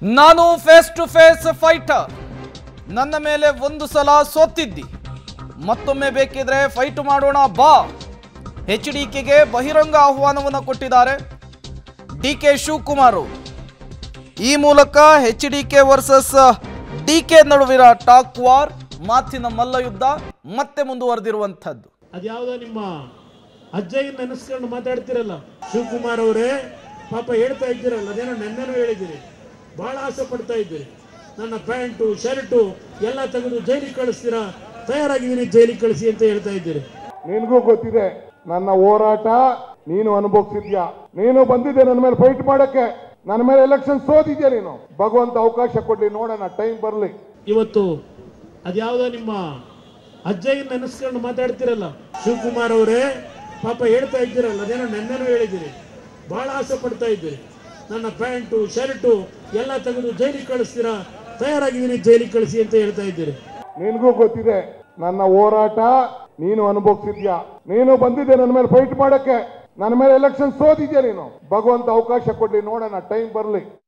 ನಾನು face to face fighter ನನ್ನ ಮೇಲೆ ಒಂದು ಸಲ ಸೋತಿದ್ದಿ ಮತ್ತೊಮ್ಮೆ ಬೇಕಿದ್ರೆ ಫೈಟ್ ಮಾಡೋಣ ಬಾ ಎಚ್ ಡಿ ಕೆಗೆ ಬಹಿರಂಗ ಆಹ್ವಾನವನ್ನು ಕೊಟ್ಟಿದ್ದಾರೆ ಡಿ ಕೆ ಶಿವಕುಮಾರ್ ಅವರು. ಈ ಮೂಲಕ H D K versus D K ನಡುವಿನ ಟಾಕ್ ವಾರ್ ಮಾತಿನ ಮಲ್ಲಯುದ್ಧ ಮತ್ತೆ ಮುಂದುವರೆದಿರುವಂಥದ್ದು ಅದ್ಯಾವುದೋ ನಿಮ್ಮ ಅಜ್ಜಯ್ಯ ನೆನೆಸ್ಕೊಂಡು ಮಾತಾಡ್ತಿರಲ್ಲ ಶಿವಕುಮಾರ್ ಅವರೇ ಪಾಪ ಹೇಳ್ತಾ ಇದ್ದೀರಲ್ಲ ಅದೇನೋ ನೆನ್ನೆನೂ ಹೇಳಿದ್ದೀರಿ ಬಹಳ ಆಸೆ ಪಡ್ತಾ ಇದ್ದೀರಿ ನನ್ನ ಪ್ಯಾಂಟು ಶರ್ಟು ಎಲ್ಲ ತೆಗೆದು ಜೈಲಿಗೆ ಕಳಿಸ್ತೀರಾ ತಯಾರಾಗಿದ್ದೀನಿ ಜೈಲಿಗೆ ಕಳಿಸಿ ಅಂತ ಹೇಳ್ತಾ ಇದ್ದೀರಿ ನಿನಗೂ ಗೊತ್ತಿದೆ ನನ್ನ ಹೋರಾಟ ನೀನು ಅನುಭವಿಸಿದ್ಯಾ ನೀನು ಬಂದಿದ್ದೆ ನನ್ನ ಮೇಲೆ ಫೈಟ್ ಮಾಡಕ್ಕೆ ನನ್ನ ಮೇಲೆ ಎಲೆಕ್ಷನ್ ಸೋತಿದ್ಯಾ ನೀನು ಭಗವಂತ ಅವಕಾಶ ಕೊಡ್ಲಿ ನೋಡೋಣ ಟೈಮ್ ಬರ್ಲಿ ಇವತ್ತು ಅದ್ಯಾವುದೋ ನಿಮ್ಮ ಅಜ್ಜಯ್ಯ ನೆನೆಸ್ಕೊಂಡು ಮಾತಾಡ್ತಿರಲ್ಲ ಶಿವಕುಮಾರ್ ಅವರೇ ಪಾಪ ಹೇಳ್ತಾ ಇದ್ದೀರಲ್ಲ ಅದೇನೋ ನೆನ್ನೆನೂ ಹೇಳಿದ್ದೀರಿ ಬಹಳ ಆಸೆ ಪಡ್ತಾ ಇದ್ದೀರಿ ನನ್ನ ಪ್ಯಾಂಟು ಶರ್ಟು ಎಲ್ಲ ತೆಗೆದು ಜೈಲಿಗೆ ಕಳಿಸ್ತೀರಾ ತಯಾರಾಗಿದ್ದೀನಿ ಜೈಲಿಗೆ ಕಳಿಸಿ ಅಂತ ಹೇಳ್ತಾ ಇದ್ದೀರಿ ನಿನಗೂ ಗೊತ್ತಿದೆ ನನ್ನ ಹೋರಾಟ ನೀನು ಅನುಭವಿಸಿದ್ಯಾ ನೀನು ಬಂದಿದ್ದೆ ನನ್ನ ಮೇಲೆ ಫೈಟ್ ಮಾಡಕ್ಕೆ ನನ್ನ ಮೇಲೆ ಎಲೆಕ್ಷನ್ ಸೋತಿದ್ಯಾ ನೀನು ಭಗವಂತ ಅವಕಾಶ ಕೊಡ್ಲಿ ನೋಡೋಣ ಟೈಮ್ ಬರ್ಲಿ